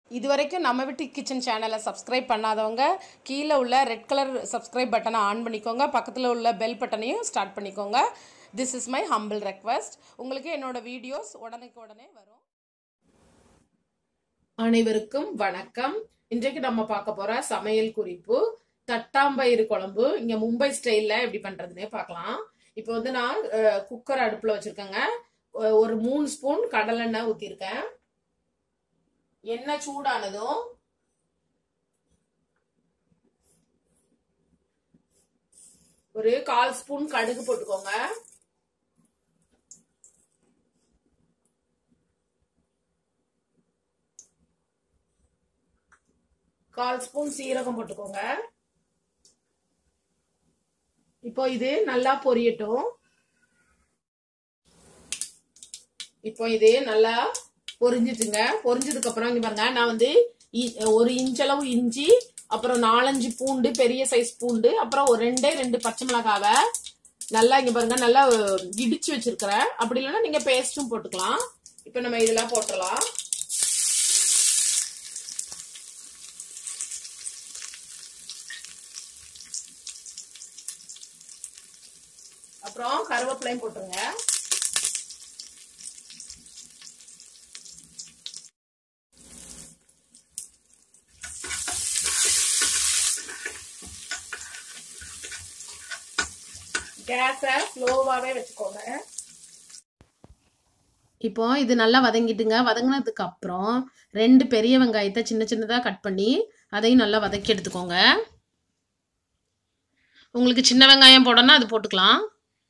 இது வரைக்கும் நம்ம வீட்டு கிச்சன் சேனலை சப்ஸ்கிரைப் பண்ணாதவங்க கீழே உள்ள ரெட் கலர் சப்ஸ்கிரைப் பட்டனை ஆன் பண்ணிக்கோங்க பக்கத்தில் உள்ள பெல் பட்டனையும் ஸ்டார்ட் பண்ணிக்கோங்க this is my humble request உங்களுக்கு என்னோட வீடியோஸ் உடனுக்கு உடனே வரும் அனைவருக்கும் வணக்கம் இன்றைக்கு நம்ம பார்க்க போற சமையல் குறிப்பு தட்டாம்பயிறு குழம்பு இங்க மும்பை ஸ்டைல்ல எப்படி பண்றதுன்னே பார்க்கலாம் இப்போ வந்து நான் குக்கர் அடுப்புல வச்சிருக்கேங்க அஹ் ஒரு மூணு ஸ்பூன் கடலெண்ணெய் ஊத்திருக்கேன் எண்ணெய் சூடானதும் ஒரு கால் ஸ்பூன் கடுகு போட்டுக்கோங்க கால் ஸ்பூன் சீரகம் போட்டுக்கோங்க இப்போ இது நல்லா பொரியட்டும் இப்போ இது நல்லா பொரிஞ்சிட்டுங்க பொரிஞ்சதுக்கு அப்புறம் இங்க பாருங்க நான் வந்து இ- ஒரு இன்ச்சளவு இஞ்சி அப்புறம் நாலஞ்சு பூண்டு பெரிய சைஸ் பூண்டு அப்புறம் ஒரு ரெண்டே ரெண்டு பச்சை மிளகாவை நல்லா இங்க பாருங்க நல்லா இடிச்சு வச்சிருக்கிறேன் அப்படி இல்லைன்னா நீங்க பேஸ்டும் போட்டுக்கலாம் இப்போ நம்ம இதெல்லாம் போட்டுடலாம் அப்புறம் கருவேப்பிலையும் போட்டுருங்க கேஸை ஸ்லோவாகவே வச்சுக்கோங்க இப்போ இது நல்லா வதங்கிட்டுங்க வதங்கினதுக்கு அப்புறம் ரெண்டு பெரிய வெங்காயத்தை சின்ன சின்னதாக கட் பண்ணி அதையும் நல்லா வதக்கி எடுத்துக்கோங்க உங்களுக்கு சின்ன வெங்காயம் போடணும்னா அது போட்டுக்கலாம்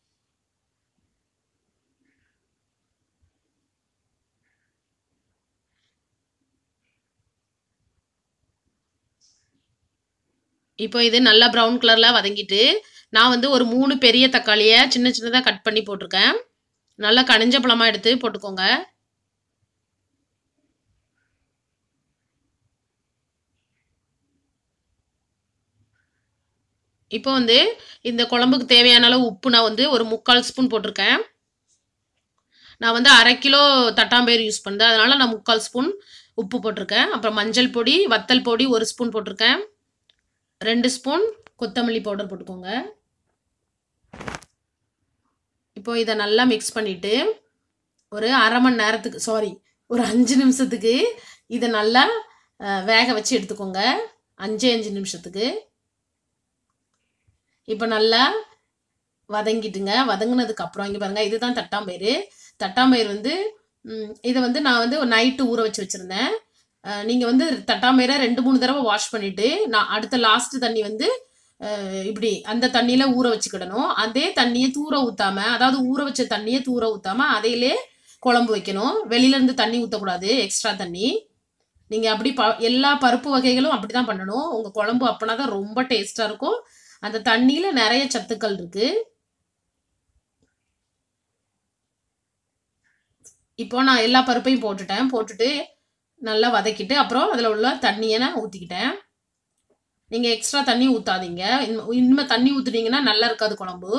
இப்போ இது நல்லா ப்ரௌன் கலரில் வதங்கிட்டு நான் வந்து ஒரு மூணு பெரிய தக்காளியை சின்ன சின்னதாக கட் பண்ணி போட்டிருக்கேன் நல்லா கனிஞ்ச பழமாக எடுத்து போட்டுக்கோங்க இப்போ வந்து இந்த குழம்புக்கு தேவையான அளவு உப்பு நான் வந்து ஒரு முக்கால் ஸ்பூன் போட்டிருக்கேன் நான் வந்து அரை கிலோ தட்டாம்பயிறு யூஸ் பண்ணுறேன் அதனால் நான் முக்கால் ஸ்பூன் உப்பு போட்டிருக்கேன் அப்புறம் மஞ்சள் பொடி வத்தல் பொடி ஒரு ஸ்பூன் போட்டிருக்கேன் ரெண்டு ஸ்பூன் கொத்தமல்லி பவுடர் போட்டுக்கோங்க இப்போ இதை நல்லா மிக்ஸ் பண்ணிவிட்டு ஒரு அரை மணி நேரத்துக்கு சாரி ஒரு அஞ்சு நிமிஷத்துக்கு இதை நல்லா அஹ், வேக வச்சு எடுத்துக்கோங்க அஞ்சே அஞ்சு நிமிஷத்துக்கு இப்போ நல்லா வதங்கிட்டுங்க வதங்கினதுக்கு அப்புறம் இங்கே பாருங்க இதுதான் தட்டாம்பயிறு தட்டாம்பயிறு வந்து ம், இதை வந்து நான் வந்து ஒரு நைட்டு ஊற வச்சு வச்சுருந்தேன் நீங்கள் வந்து தட்டாம்பயிரை ரெண்டு மூணு தடவை வாஷ் பண்ணிவிட்டு நான் அடுத்த லாஸ்ட் தண்ணி வந்து அஹ், இப்படி அந்த தண்ணியில் ஊற வச்சுக்கிடணும் அதே தண்ணியை தூர ஊற்றாம அதாவது ஊற வச்ச தண்ணியை தூர ஊற்றாம அதையிலே குழம்பு வைக்கணும் வெளியிலேருந்து தண்ணி ஊற்றக்கூடாது எக்ஸ்ட்ரா தண்ணி நீங்கள் அப்படி ப எல்லா பருப்பு வகைகளும் அப்படி தான் பண்ணணும் உங்கள் குழம்பு அப்போனா தான் ரொம்ப டேஸ்ட்டாக இருக்கும் அந்த தண்ணியில் நிறைய சத்துக்கள் இருக்குது இப்போ நான் எல்லா பருப்பையும் போட்டுட்டேன் போட்டுட்டு நல்லா வதக்கிட்டு அப்புறம் அதில் உள்ள தண்ணியை நான் ஊற்றிக்கிட்டேன் நீங்கள் எக்ஸ்ட்ரா தண்ணி ஊற்றாதீங்க இனிமேல் தண்ணி ஊற்றுனீங்கன்னா நல்லா இருக்காது குழம்பு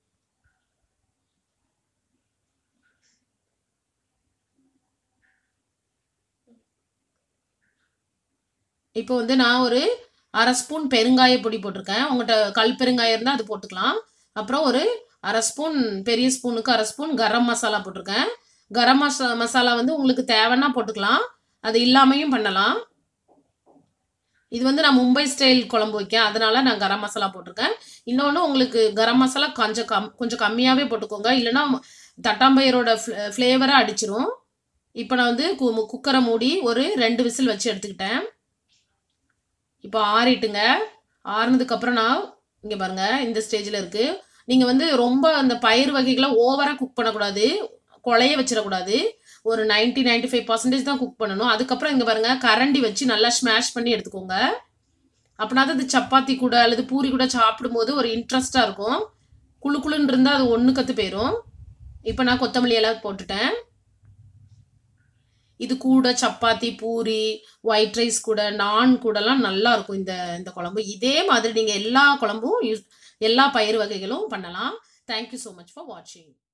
இப்போ வந்து நான் ஒரு அரை ஸ்பூன் பெருங்காய பொடி போட்டிருக்கேன் உங்கள்கிட்ட கல் பெருங்காயம் இருந்தால் அது போட்டுக்கலாம் அப்புறம் ஒரு அரை ஸ்பூன் பெரிய ஸ்பூனுக்கு அரை ஸ்பூன் கரம் மசாலா போட்டிருக்கேன் கரம் மசா மசாலா வந்து உங்களுக்கு தேவைன்னா போட்டுக்கலாம் அது இல்லாமையும் பண்ணலாம் இது வந்து நான் மும்பை ஸ்டைல் குழம்பு வைக்கேன் அதனால நான் கரம் மசாலா போட்டிருக்கேன் இன்னொன்று உங்களுக்கு கரம் மசாலா கொஞ்சம் கம் கொஞ்சம் கம்மியாகவே போட்டுக்கோங்க இல்லைன்னா தட்டாம்பயிரோட ஃப்ளேவரை அடிச்சிரும் இப்போ நான் வந்து கு- குக்கரை மூடி ஒரு ரெண்டு விசில் வச்சு எடுத்துக்கிட்டேன் இப்போ ஆறிட்டுங்க ஆறுனதுக்கு அப்புறம் நான் இங்கே பாருங்க இந்த ஸ்டேஜில் இருக்கு நீங்கள் வந்து ரொம்ப அந்த பயிர் வகைகளை ஓவராக குக் பண்ணக்கூடாது குழைய வச்சிடக்கூடாது ஒரு 90 95% ஃபைவ் பர்சன்டேஜ் தான் குக் பண்ணணும் அதுக்கப்புறம் இங்கே பாருங்க கரண்டி வச்சு நல்லா ஸ்மாஷ் பண்ணி எடுத்துக்கோங்க அப்படின்னா தான் அது சப்பாத்தி கூட அல்லது பூரி கூட சாப்பிடும்போது ஒரு இன்ட்ரெஸ்டாக இருக்கும் குளு குளுன்னு இருந்தால் அது ஒன்று கற்று போயிடும் இப்போ நான் கொத்தமல்லி எல்லாம் போட்டுட்டேன் இது கூட சப்பாத்தி பூரி ஒயிட் ரைஸ் கூட நான் கூடலாம் நல்லா இருக்கும் இந்த இந்த குழம்பு இதே மாதிரி நீங்கள் எல்லா குழம்பும் யூஸ் எல்லா பயிர் வகைகளும் பண்ணலாம் தேங்க்யூ ஸோ மச் ஃபார் வாட்சிங்